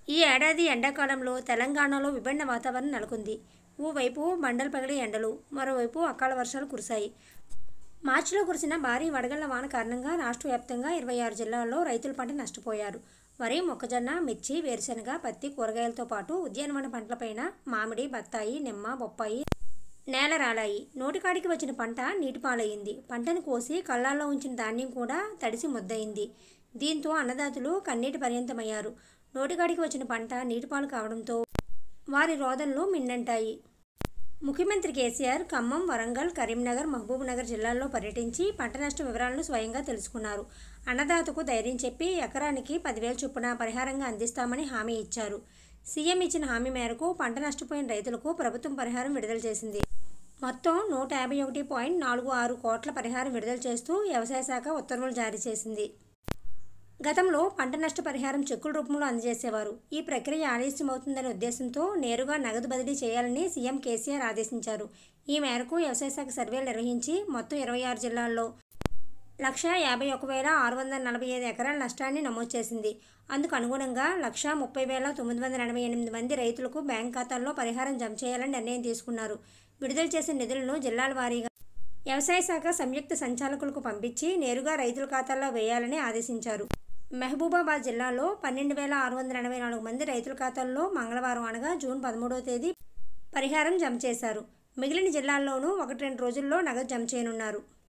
ఈ ఏడాది ఎండాకాలంలో తెలంగాణలో విభిన్న వాతావరణం నెలకొంది ఓవైపు మండలు పగిలే ఎండలు మరోవైపు అకాల వర్షాలు కురిశాయి మార్చిలో కురిసిన భారీ వడగళ్ల వాన కారణంగా రాష్ట్ర వ్యాప్తంగా ఇరవై ఆరు జిల్లాల్లో రైతుల పంట నష్టపోయారు వరి మొక్కజొన్న మిర్చి వేరుశనగ పత్తి కూరగాయలతో పాటు ఉద్యానవన పంటలపైన మామిడి బత్తాయి నిమ్మ బొప్పాయి నేల రాలాయి నోటికాడికి వచ్చిన పంట నీటిపాలయ్యింది పంటను కోసి కళ్ళాల్లో ఉంచిన ధాన్యం కూడా తడిసి ముద్దయింది దీంతో అన్నదాతలు కన్నీటి పర్యంతమయ్యారు నోటికాడికి వచ్చిన పంట నీటిపాలు కావడంతో వారి రోదనలు మిన్నంటాయి ముఖ్యమంత్రి కేసీఆర్ ఖమ్మం వరంగల్ కరీంనగర్ మహబూబ్నగర్ జిల్లాల్లో పర్యటించి పంట నష్ట వివరాలను స్వయంగా తెలుసుకున్నారు అన్నదాతకు ధైర్యం చెప్పి ఎకరానికి పదివేల చొప్పున పరిహారంగా అందిస్తామని హామీ ఇచ్చారు సీఎం ఇచ్చిన హామీ మేరకు పంట నష్టపోయిన రైతులకు ప్రభుత్వం పరిహారం విడుదల చేసింది మొత్తం నూట యాభై ఒకటి పాయింట్ నాలుగు ఆరు కోట్ల పరిహారం విడుదల చేస్తూ వ్యవసాయ శాఖ ఉత్తర్వులు జారీ చేసింది గతంలో పంట నష్ట పరిహారం చెక్కుల రూపంలో అందజేసేవారు ఈ ప్రక్రియ ఆలస్యమవుతుందనే ఉద్దేశంతో నేరుగా నగదు బదిలీ చేయాలని సీఎం కేసీఆర్ ఆదేశించారు ఈ మేరకు వ్యవసాయ శాఖ సర్వేలు నిర్వహించి మొత్తం ఇరవై ఆరు జిల్లాల్లో లక్ష యాభై ఒక వేల ఆరు వందల నలభై ఐదు ఎకరాల నష్టాన్ని నమోదు చేసింది అందుకు అనుగుణంగా లక్ష ముప్పై వేల తొమ్మిది వందల ఎనభై ఎనిమిది మంది రైతులకు బ్యాంక్ ఖాతాల్లో పరిహారం జమ చేయాలని నిర్ణయం తీసుకున్నారు విడుదల చేసిన నిధులను జిల్లాల వారీగా వ్యవసాయ శాఖ సంయుక్త సంచాలకులకు పంపించి నేరుగా రైతుల ఖాతాల్లో వేయాలని ఆదేశించారు మహబూబాబాద్ జిల్లాలో పన్నెండు వేల ఆరు వందల ఎనభై నాలుగు మంది రైతుల ఖాతాల్లో మంగళవారం అనగా జూన్ పదమూడవ తేదీ పరిహారం జమ చేశారు మిగిలిన జిల్లాల్లోనూ ఒకటి రెండు రోజుల్లో నగదు జమ చేయనున్నారు